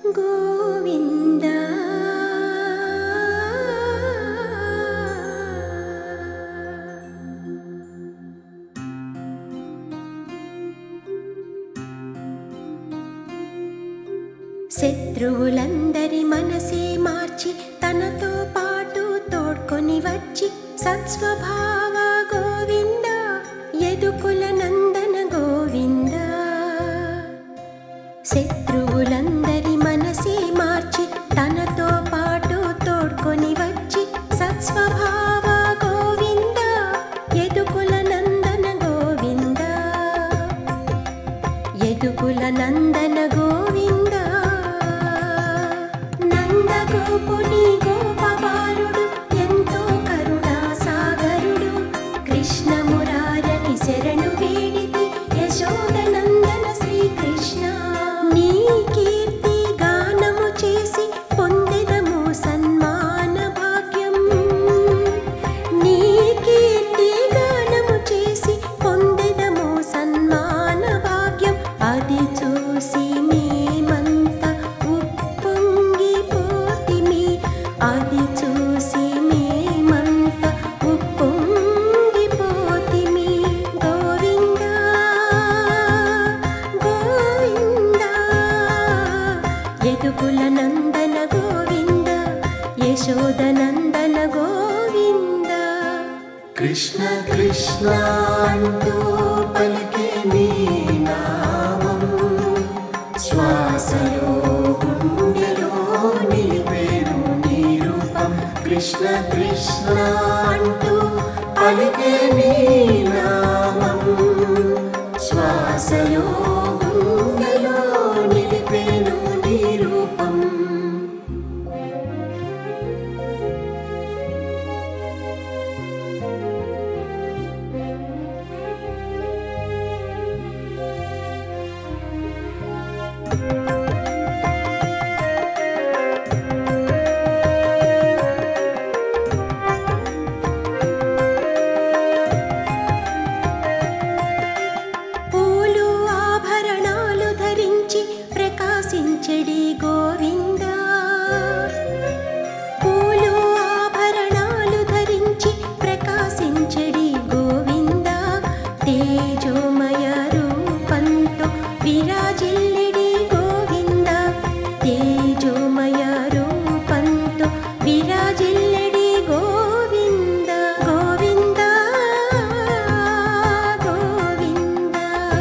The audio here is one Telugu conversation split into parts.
గోవింద శత్రువులందరి మనసే మార్చి తనతో పాటు తోడ్కొని వచ్చి సత్స్వభావ గోవింద యదుకుల నందన గోవింద శత్రువులందరి మనసే మార్చి తనతో పాటు తోడ్కొని వచ్చి సత్స్వభావ గోవింద యదుకుల నందన గోవింద యదుకుల నందన గోవింద నందగోపుని గోపబాలుడు ఎంతో కరుణా సాగరుడు కృష్ణ మురారని శరణు వేడితి యశోద నందన శ్రీకృష్ణ నీ కీర్తి గానము చేసి పొందెదము సన్మాన భాగ్యం నీ కీర్తి గానము చేసి పొందెదము సన్మాన భాగ్యం అది చూసి మేమంతా ఉప్పొంగిపోతిమి అది చూసి మేమంతా ఉప్పొంగిపోతిమి గోవింద గోవింద యదుకుల నందన గోవింద యశోద నందన గోవింద కృష్ణ కృష్ణ అంటూ పలికే నీ నామం శ్వాసలో గుండెలో నిలిపేను నీ రూపం కృష్ణ కృష్ణ అంటూ పలికే నీ నామం శ్వాసలో గుండెలో నిలిపేను నీ రూపం పూలు ఆభరణాలు ధరించి ప్రకాశించడి గోవింద పూలు ఆభరణాలు ధరించి ప్రకాశించడి గోవింద తేజోమయ రూపంతో విరాజిల్లడి గోవింద తేజోమయ రూపంతో విరాజిల్లడి గోవింద గోవింద గోవింద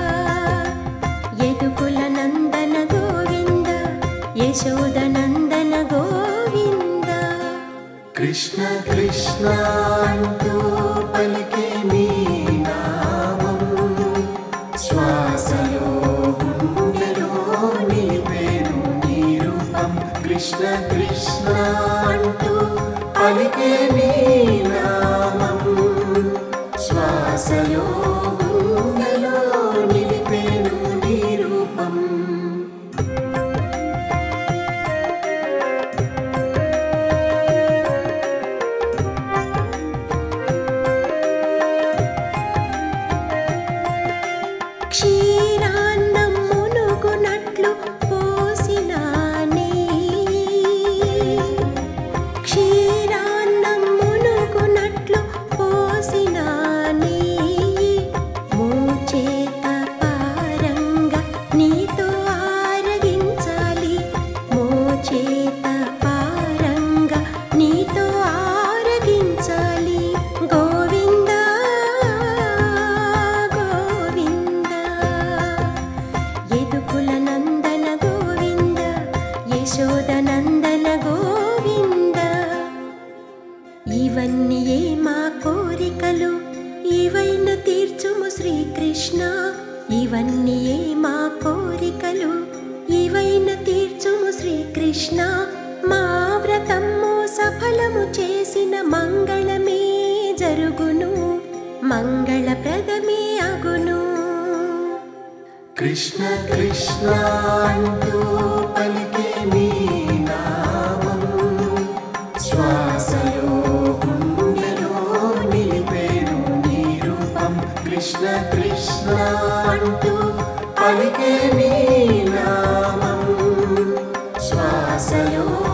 యదుకుల నందన గోవింద యశోద నందన గోవింద కృష్ణ కృష్ణ అంటూ పలికే నీ నామం శ్వాసలో గుండెలో నిలిపేను నీ రూపం కృష్ణ కృష్ణ అంటూ పలికే నీ నామం శ్వాసలో గుండెలో నిలిపేను నీ రూపం క్షీరాన్నం మునుగునట్లు పోసిన నెయ్యి. క్షీరాన్నం మునుగునట్లు పోసిన నెయ్యి. మోచేత పారంగా నీతో ఆరగించాలి మోచేత పారంగా నీతో ఆరగించాలి గోవింద గోవింద యదుకుల నందన గోవింద యశోద నందన గోవింద ఇవన్నీ ఏ మా కోరికలు ఇవైన తీర్చుము శ్రీకృష్ణ ఇవన్నీ ఏ మా కోరికలు ఇవైన తీర్చుము శ్రీకృష్ణ మా వ్రతము సఫలము చేసిన మంగళమే జరుగును మంగళప్రదమే అగును కృష్ణ కృష్ణ అంటూ పలికే నీ నామం శ్వాసలో గుండెలో నిలిపేను నీ రూపం కృష్ణ కృష్ణ అంటూ పలికే నీ నామం శ్వాసలో శ్వాసలో